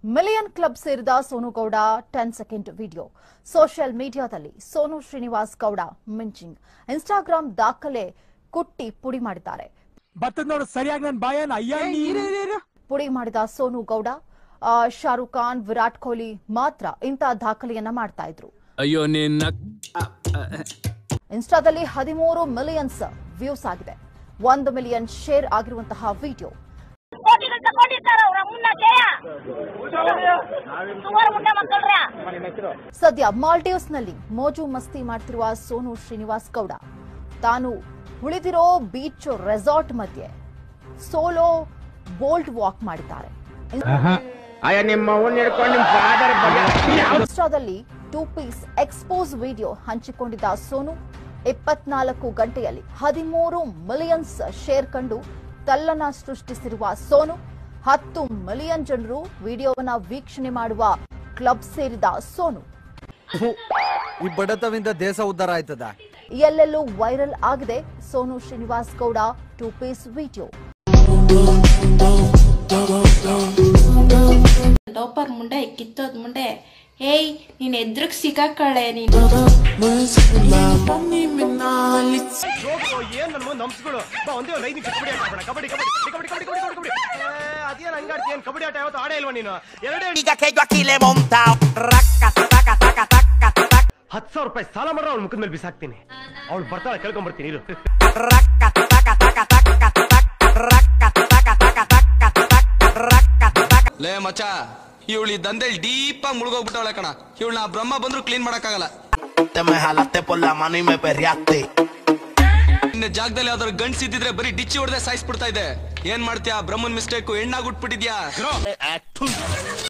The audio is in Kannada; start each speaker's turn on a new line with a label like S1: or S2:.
S1: ಮಿಲಿಯನ್ ಕ್ಲಬ್ ಸೇರಿದ Sonu Gowda ten second video social ಮೀಡಿಯಾದಲ್ಲಿ ಸೋನು ಶ್ರೀನಿವಾಸ್ ಗೌಡ ಮಿಂಚಿಂಗ್ ಇನ್ಸ್ಟಾಗ್ರಾಂ ದಾಖಲೆ ಕುಟ್ಟಿ ಪುಡಿ ಮಾಡಿದ್ದಾರೆ
S2: ಬರ್ತದ ನೋಡು ಸರಿಯಾಗಿ ನನ್ ಬಾಯನ್ ಅಯ್ಯ ನೀ-
S1: ಪುಡಿ ಮಾಡಿದ ಸೋನು ಗೌಡ ಆ, ಶಾರುಖ್ ಖಾನ್ ವಿರಾಟ್ ಕೊಹ್ಲಿ ಮಾತ್ರ ಇಂಥ ದಾಖಲೆಯನ್ನ ಮಾಡ್ತಾ ಇದ್ರು
S3: ಅಯ್ಯೋ ನಿನ್ನ
S1: ಇನ್ಸ್ಟಾದಲ್ಲಿ ಹದಿಮೂರು ಮಿಲಿಯನ್ಸ್ ವ್ಯೂಸ್ ಆಗಿದೆ ಒಂದು ಮಿಲಿಯನ್ ಶೇರ್ ಆಗಿರುವಂತಹ ವಿಡಿಯೋ
S4: ಕೋಟಿಗಳು ತಗೊಂಡಿರ್ತಾರ ಅವ್ರ ಮುನ್ನ ಜಯ ಸುಮಾರು ಮುಂದೆ ಮಕ್ಕಳ್ರ
S1: ಸದ್ಯ ಮಾಲ್ಡೀವ್ಸ್ನಲ್ಲಿ ಮೋಜು ಮಸ್ತಿ ಮಾಡ್ತಿರುವ ಸೋನು ಶ್ರೀನಿವಾಸ್ ಗೌಡ ತಾನು ಉಳಿದಿರೋ ಬೀಚ್ ರೆಸಾರ್ಟ್ ಮಧ್ಯೆ ಸೋಲೋ ಬೋಲ್ಡ್ ವಾಕ್ ಮಾಡಿದ್ದಾರೆ
S5: ಅಯ್ಯ ನಿಮ್ಮ ಅವ್ವನ್ನ ಹಿಡ್ಕೊಂಡು ನಿಮ್ಮ ಫಾದರ್
S1: ಇನ್ಸ್ಟಾದಲ್ಲಿ ಟೂ ಪೀಸ್ ಎಕ್ಸ್ಪೋಸ್ ವಿಡಿಯೋ ಹಂಚಿಕೊಂಡಿದ್ದ ಸೋನು ಇಪ್ಪತ್ನಾಲ್ಕು ಗಂಟೆಯಲ್ಲಿ ಹದಿಮೂರು ಮಿಲಿಯನ್ಸ್ ಶೇರ್ ಕಂಡು ತಲ್ಲನ ಸೃಷ್ಟಿಸಿರುವ ಸೋನು ಹತ್ತು ಮಿಲಿಯನ್ ಜನರು ವಿಡಿಯೋವನ್ನ ವೀಕ್ಷಣೆ ಮಾಡುವ ಕ್ಲಬ್ ಸೇರಿದ ಸೋನು
S6: ಈ ಬಡತವಿಂದ ದೇಶ ಉದ್ಧಾರ ಆಯ್ತದ
S1: ಎಲ್ಲೆಲ್ಲೂ ವೈರಲ್ ಆಗಿದೆ Sonu Srinivas Gowda two piece video
S7: loafer ಮುಂಡೆ ಕಿತ್ತೋದ್ ಮುಂಡೆ ಏಯ್ ನೀನ್ ಎದ್ರಗ್ ಸಿಗಾಕಳೆ ನೀನು
S5: ಏನ್ ನನ್ನ ಮುಂದೆ ಹಂಸ್ಗಳು ಬಾ ಒಂದೇ ಒಂದು ಐದು ನಿಮಿಷ ಕಬಡ್ಡಿ ಆಟ ಆಡೋಣ. ಕಬಡ್ಡಿ ಕಬಡ್ಡಿ ಕಬಡ್ಡಿ ಕಬಡ್ಡಿ ಕಬಡ್ಡಿ ಕಬಡ್ಡಿ ಕಬಡ್ಡಿ ಏ, ಅದೇನ್ ಹಂಗಾಡ್ತಿ ಏನ್ ಕಬಡ್ಡಿ ಆಟ ಯಾವತ್ತು ಆಡೇ ಇಲ್ವಾ ನೀನು ಎರಡೇ
S8: Diga que yo aquí le he montado. Raca, taca, taca, taca, taca.
S5: ಹತ್ತು ಸಾವಿರ ರೂಪಾಯಿ ಸಾಲ ಮಾಡ್ರೆ ಅವ್ಳ ಮುಖದ ಮೇಲೆ ಬಿಸಾಕ್ತೀನಿ ಅವ್ಳು ಬರ್ತಾಳೆ ಕೇಳ್ಕೊಂಡ್ಬರ್ತೀನಿ ಇರು
S8: Raca, taca, taca, taca, taca. Raca, taca, taca, taca, taca. Raca, taca.
S3: ಲೇ ಮಚ ಇವಳು ಈ ದಂಧೆಲ್ ಡೀಪ್ ಆಗಿ ಮುಳುಗೋಗ್ಬಿಟ್ಟವಳೆ ಕಣ ಇವಳನ್ನ ಬ್ರಹ್ಮ ಬಂದ್ರು ಕ್ಲೀನ್ ಮಾಡಕ್ಕಾಗಲ್ಲ
S8: Te me jalaste por la mano y me perreaste.
S3: ನಿನ್ನ ಜಾಗದಲ್ಲಿ ಯಾವ್ದಾದ್ರು ಗಂಡ್ಸ್ ಇದ್ದಿದ್ರೆ ಬರೀ ಡಿಚ್ಚಿ ಹೊಡೆದೇ ಸಾಯಿಸ್ಬಿಡ್ತಾ ಇದೆ ಏನ್ ಮಾಡ್ತೀಯಾ ಬ್ರಹ್ಮನ್ ಮಿಸ್ಟೇಕ್ ಹೆಣ್ಣಾಗ್ಬಿಟ್ಬಿಟ್ಟಿದ್ಯಾ